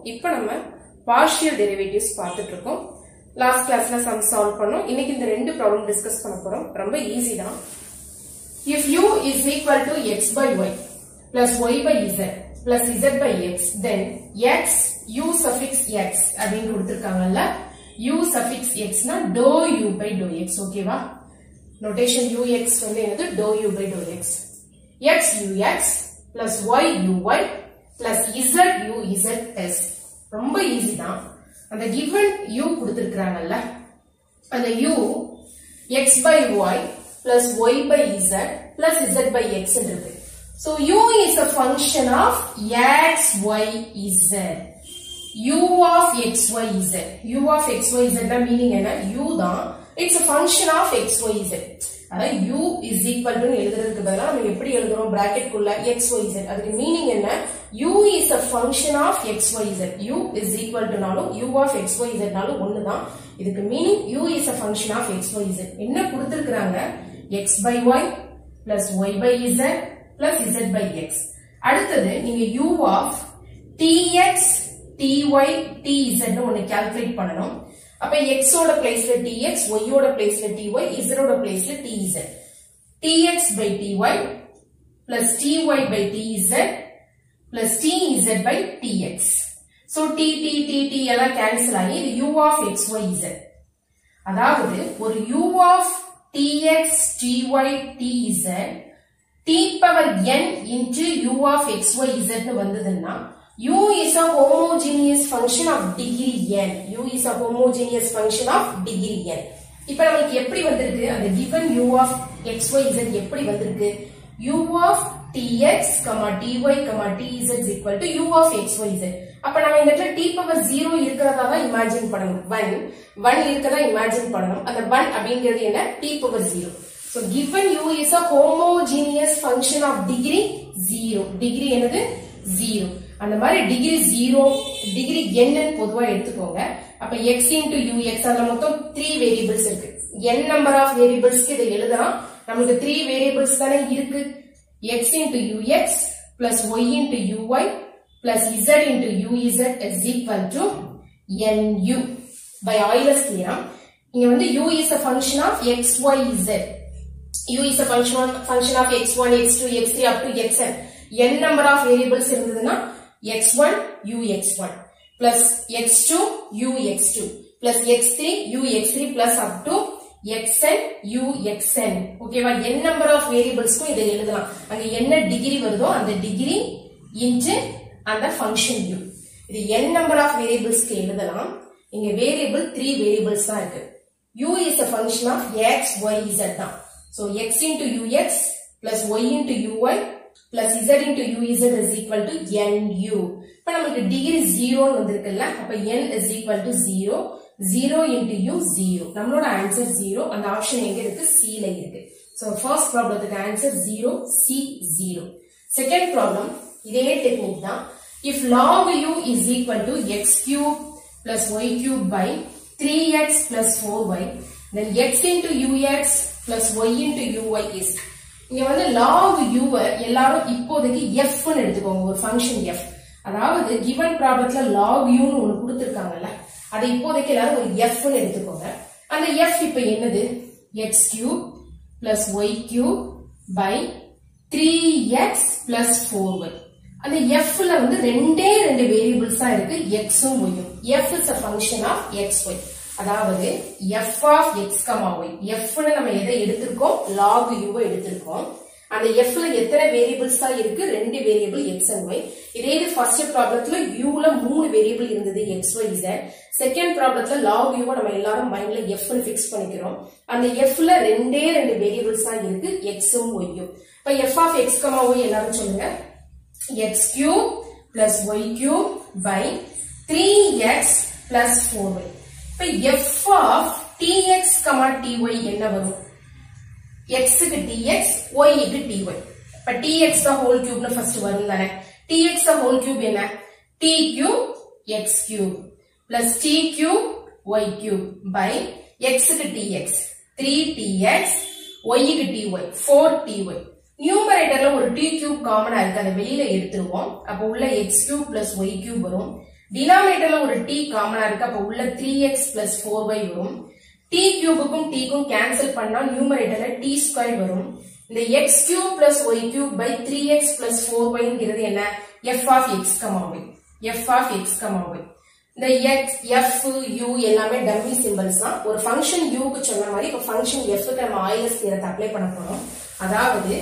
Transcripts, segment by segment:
இப்போ நம்ம partial derivatives பார்த்துட்டு இருக்கோம் லாஸ்ட் கிளாஸ்ல சம் சால்வ் பண்ணோம் இன்னைக்கு இந்த ரெண்டு ப்ராப்ளம் டிஸ்கஸ் பண்ண போறோம் ரொம்ப ஈஸி தான் if u is equal to x by y plus y by z plus z by x then x u suffix x அப்படின்னு கொடுத்திருக்காங்கல்ல u suffix x னா dou u by dou x ஓகேவா notation ux வந்து என்னது dou u by dou x x ux plus y uy plus z u z ரொம்ப easy தான் அந்த given u கொடுத்திருக்காங்கல்ல அந்த u x by y plus y by z plus z by x இருக்கு. So u is a function of x, y, z. u of x, y, z. u of x, y, z னா meaning என்ன? u தான். It's a function of x, y, z. அதாவது u is equal to எழுதுறதுக்கு பதிலா நம்ம எப்படி எழுதுறோம் bracket குள்ள x, y, z. அதுக்கு meaning என்ன? u is a function of x, y, z. u is equal to நாலும் u of x, y, z நாலும் ஒண்ணுதான். இதுக்கு meaning u is a function of x, y, z. என்ன கொடுத்திருக்கிறாங்க? x by y plus y by z plus z by x. அடுத்தது நீங்க u of tx, ty, tz னு ஒன்னு calculate பண்ணணும். அப்ப x ஓட பிளேஸ்ல tx, y ஓட பிளேஸ்ல ty, z ஓட பிளேஸ்ல tz. tx by ty plus ty by tz plus tz by tx. So t, t, t, t எல்லாம் cancel ஆகி இது u of x, y, z. அதாவது ஒரு u of tx, ty, tz t power n into u of x, y, z னு வந்ததுன்னா u is a homogeneous function of degree n. u is a homogeneous function of degree n. இப்ப நமக்கு எப்படி வந்திருக்கு அந்த given u of x, y, z எப்படி வந்திருக்கு u of tx, ty, tz is equal to u of x, y, z. அப்ப நம்ம இந்த இடத்துல t power 0 இருக்கிறதா தான் இமேஜின் பண்ணணும் 1 1 இருக்கதா இமேஜின் பண்ணணும் அந்த 1 அப்படிங்கிறது என்ன t power 0 so given u is a homogeneous function of degree 0 degree என்னது 0 அந்த மாதிரி டிகிரி 0 டிகிரி என்னன்னு பொதுவா எடுத்துக்கோங்க அப்ப x into ux அதுல மொத்தம் 3 வேரியபிள்ஸ் இருக்கு n நம்பர் ஆஃப் வேரியபிள்ஸ்க்கு இதை எழுதலாம் நமக்கு 3 வேரியபிள்ஸ் தானே இருக்கு x into ux plus y into uy plus z into uz is equal to nu by Euler's theorem இங்க வந்து u is a function of x, y, z u is a function of, function of x1, x2, x3 up to xn n number of variables இருந்ததுன்னா x1 u x1 plus x2 u x2 plus x3 u x3 plus up to xn u xn ஓகேவா n number of variablesக்கும் இதை எழுதலாம் அங்க என்ன degree வருதோ அந்த degree into அந்த function u இது n number of variablesக்கு எழுதலாம் இங்க வேரியபிள் 3 வேரியபிள்ஸ் தான் இருக்கு u is a function of x y z தான் so x into ux plus y into uy plus z into uz is equal to nu இப்ப நமக்கு degree 0 வந்திருக்குல்ல அப்ப n is equal to 0 0 into u 0 நம்மளோட answer 0 அந்த option எங்க இருக்கு c ல இருக்கு so first ப்ராப்ளத்துக்கு ஆன்சர் 0 c 0 செகண்ட் ப்ராப்ளம் இதே டெக்னிக் தான் if log u is equal to x cube plus y cube by 3x plus 4y then x into ux plus y into uy is இங்க வந்து log u எல்லாரும் இப்போதைக்கு f னு எடுத்துக்கோங்க ஒரு function f அதாவது given ப்ராப்ளத்துல log u னு ஒன்னு கொடுத்திருக்காங்கல்ல அதை இப்போதைக்கு எல்லாரும் ஒரு f னு எடுத்துக்கோங்க அந்த f இப்ப என்னது x cube plus y cube by 3x plus 4y அந்த f ல வந்து ரெண்டே ரெண்டு வேரியபிள்ஸ் தான் இருக்கு x um y um f is a function of x y அதாவது f of x, y f னு நம்ம எதை எடுத்திருக்கோம் log u வை எடுத்திருக்கோம் அந்த f ல எத்தனை வேரியபிள்ஸ் தான் இருக்கு ரெண்டு வேரியபிள் x and y இதே இது ஃபர்ஸ்ட் ப்ராப்ளத்துல u ல மூணு வேரியபிள் இருந்தது x y z செகண்ட் ப்ராப்ளத்துல log u வை நம்ம எல்லாரும் மைண்ட்ல f னு ஃபிக்ஸ் பண்ணிக்கிறோம் அந்த f ல ரெண்டே ரெண்டு வேரியபிள்ஸ் தான் இருக்கு x உம் y உம் இப்ப f of x, y எல்லாரும் சொல்லுங்க x cube plus y cube by 3x plus 4y. இப்ப f of tx, ty என்ன வரும்? x க்கு tx, y க்கு ty. இப்ப tx the whole cube னு first வரும் தானே. tx the whole cube என்ன? t cube x cube plus t cube y cube by x க்கு tx 3tx y க்கு ty 4ty நியூமரேட்டர்ல ஒரு t கியூப் காமனா இருக்கு அதை வெளியில எடுத்துருவோம் அப்ப உள்ள x cube plus y cube வரும் டினாமினேட்டர்ல ஒரு t காமனா இருக்கு அப்ப உள்ள three x plus four y வரும் t கியூபுக்கும் tக்கும் கேன்சல் பண்ணா நியூமரேட்டர்ல t ஸ்கொயர் வரும் இந்த x cube plus y cube by three x plus four ஒய்ங்கிறது என்ன f of x comma y f of x comma y இந்த எக்ஸ் எஃப் யூ எல்லாமே டம்மி சிம்பிள்ஸ் தான் ஒரு ஃபங்க்ஷன் யூக்கு சொன்ன மாதிரி இப்போ ஃபங்க்ஷன் எஃப்க்கு நம்ம ஆயிலஸ் தியரத்தை அப்ளை பண்ண போறோம் அதாவது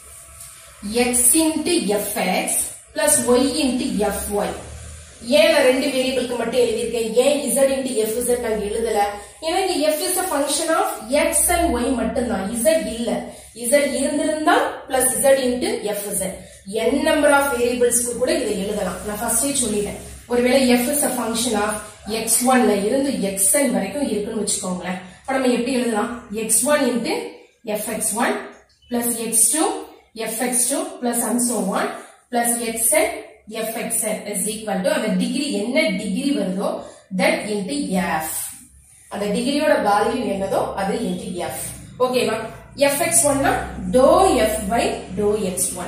x into f x plus y into f y ஏன் நான் ரெண்டு வேரியபிளுக்கு மட்டும் எழுதியிருக்கேன் ஏன் இசட் இன்ட்டு எஃப் இசட் நான் எழுதல ஏன்னா இங்க f is a function of x and y மட்டும்தான் இசட் இல்ல இசட் இருந்திருந்தா plus z into f z n number of வேரியபிள்ஸ்க்கு கூட இதை எழுதலாம் நான் ஃபர்ஸ்டே சொல்லிட்டேன் ஒருவேளை f is a function of x ஒன்ல இருந்து எக்ஸ் என் வரைக்கும் இருக்குன்னு வச்சுக்கோங்களேன் அப்ப நம்ம எப்படி எழுதலாம் x one into f x one plus x two f x two plus and so on plus x n fxn is equal to அந்த டிகிரி என்ன டிகிரி வருதோ that into f அந்த டிகிரியோட வேல்யூ என்னதோ அது into f ஓகேவா fx1 னா dou f by dou x1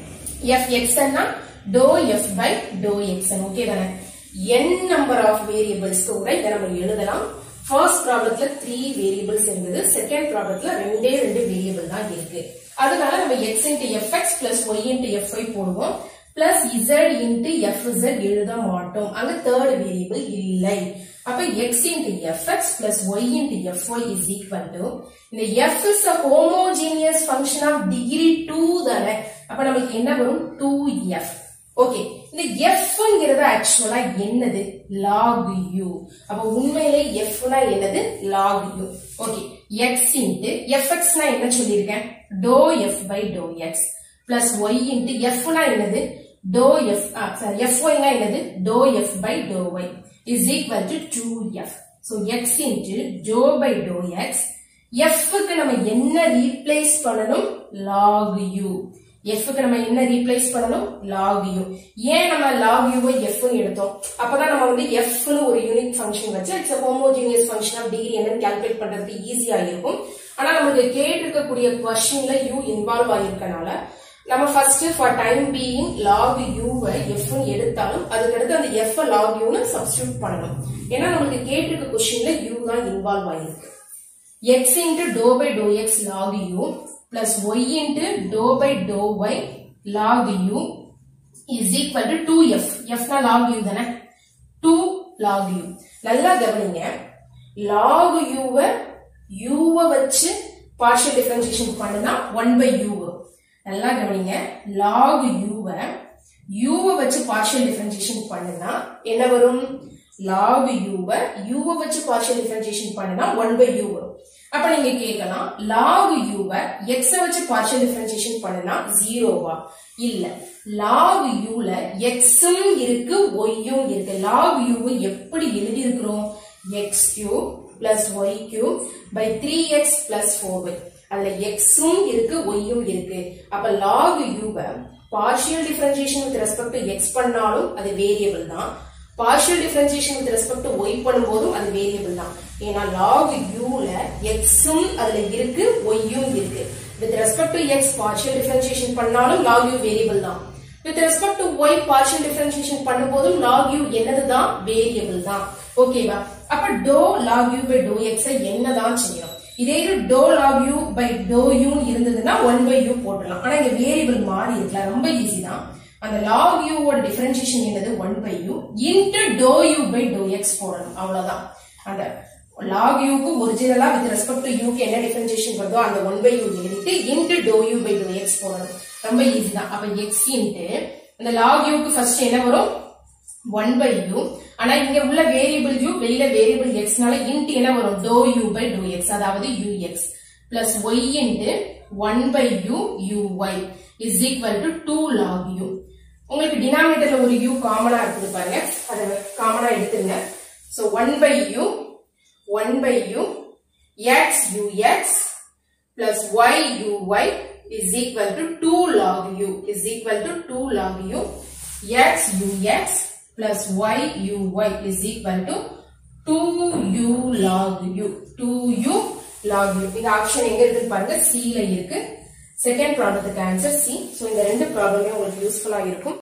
fxn னா dou f by dou xn okay தானே n number of variables கூட இதை நம்ம எழுதலாம் ஃபர்ஸ்ட் ப்ராப்ளத்துல த்ரீ வேரியபிள்ஸ் இருந்தது செகண்ட் ப்ராப்ளத்துல ரெண்டே ரெண்டு வேரியபிள் தான் இருக்கு அதனால நம்ம x into f x plus y into f y போடுவோம் பிளஸ் இசட் இன்ட்டு எஃப்இசட் எழுத மாட்டோம் அங்க தேர்ட் வேரியபிள் இல்லை அப்ப x into f x plus y into f y is equal to இந்த f is a homogeneous function of degree two தானே அப்ப நமக்கு என்ன வரும் டூ எஃப் ஓகே இந்த எஃப்ங்கிறது ஆக்சுவலா என்னது லாக் யூ அப்ப உண்மையிலே எஃப்னா என்னது log u okay x into எஃப்எக்ஸ்னா என்ன சொல்லியிருக்கேன் dou f by to x plus y into எஃப்னா என்னது டோ எஃப் சாரி எஃப் ஒய்னா என்னது dou f by dou y is equal to two f so x into dou by to x எஃப்க்கு நம்ம என்ன ரீப்ளேஸ் பண்ணணும் லாக் யூ எஃப்க்கு நம்ம என்ன ரீப்ளேஸ் பண்ணணும் லாக் யூ ஏன் நம்ம லாக் யூவை எஃப்னு எடுத்தோம் அப்பதான் நம்ம வந்து எஃப்னு ஒரு யூனிட் ஃபங்க்ஷன் வச்சு it's homogeneous function of degree என்னன்னு கால்குலேட் பண்றதுக்கு ஈஸியா இருக்கும் ஆனா நமக்கு கேட்டிருக்கக்கூடிய கொஸ்டின்ல யூ இன்வால்வ் ஆயிருக்கனால நம்ம first for time being log யூவை எஃப்னு எடுத்தாலும் அதுக்கடுத்து அந்த எஃப் லாக் யூன்னு சப்ஸ்டியூட் பண்ணணும் ஏன்னா நமக்கு கேட்டிருக்க கொஸ்டின்ல யூ தான் இன்வால்வ் ஆயிருக்கு x into dou by to x log u plus y into dou by dou y log u is equal to two f எஃப்னா லாக் யூ தானே டூ லாக் யூ நல்லா கவனிங்க லாக் யூவை யூவை வச்சு பார்ஷியல் டிஃபரன்சியேஷன் பண்ணுனா one by u வரும் நல்லா கவனிங்க லாக் யூவை யூவை வச்சு பார்ஷியல் டிஃபரன்சியேஷன் பண்ணுனா என்ன வரும் லாக் யூவை யூவை வச்சு பார்ஷியல் டிஃபரன்சியேஷன் பண்ணுனா ஒன் பை யூ வரும் அப்ப நீங்க கேட்கலாம் லாக் யூவை எக்ஸ வச்சு பார்ஷியல் டிஃபரன்சியேஷன் பண்ணுனா ஜீரோவா இல்ல லாக் யூல எக்ஸும் இருக்கு ஒய்யும் இருக்கு லாக் யூவை எப்படி எழுதி இருக்கிறோம் x cube plus y cube by three x plus four y அதுல எக்ஸும் இருக்கு ஒய்யும் இருக்கு அப்ப லாக் யூவை partial differentiation with respect to x பண்ணாலும் அது வேரியபிள் தான் partial differentiation with respect to y பண்ணும்போதும் அது வேரியபிள் தான் ஏன்னா லாக் யூல எக்ஸும் அதுல இருக்கு ஒய்யும் இருக்கு with respect to x partial differentiation பண்ணாலும் லாக் யூ வேரியபிள் தான் with respect to y partial differentiation பண்ணும்போதும் லாக் யூ என்னதுதான் வேரியபிள் தான் ஓகேவா அப்ப dou log u by to x என்னதான் செய்யணும் இதே இது dou log u by dou u இருந்ததுன்னா ஒன் பை யூ போட்டுடலாம் ஆனா இங்க வேரியபிள் மாறி இருக்கலாம் ரொம்ப ஈஸி தான் அந்த லாக் யூவோட டிஃபரன்சியேஷன் என்னது one by u into to u by to x போடணும் அவ்வளவுதான் அந்த லாக் யூக்கு ஒரிஜினலா வித் ரெஸ்பெக்ட் டு யூக்கு என்ன டிஃபரன்சியேஷன் வருதோ அந்த ஒன் பை யூ எழுதிட்டு into to u by to x போடணும் ரொம்ப ஈஸி தான் அப்ப எக்ஸ் இன்ட்டு அந்த லாக் யூக்கு ஃபர்ஸ்ட் என்ன வரும் ஒன் பை யூ ஆனா இங்க உள்ள வேரியபிள் யூ வெளியில வேரியபிள் எக்ஸ்னால இன்ட் என்ன வரும் d u by to x அதாவது u x plus y into one by u u y is equal to two log u உங்களுக்கு டினாமினேட்டர்ல ஒரு யூ காமனா இருக்குது பாருங்க அதை காமனா எடுத்துருங்க so one by u one by u x u x plus y u y is equal to two log u is equal to two log u x u x plus y u y is equal to 2u log u 2u log u இந்த option எங்க இருக்குன்னு பாருங்க C ல இருக்கு second ப்ராப்ளத்துக்கு answer C so இந்த ரெண்டு ப்ராப்ளமே உங்களுக்கு யூஸ்ஃபுல்லா இருக்கும்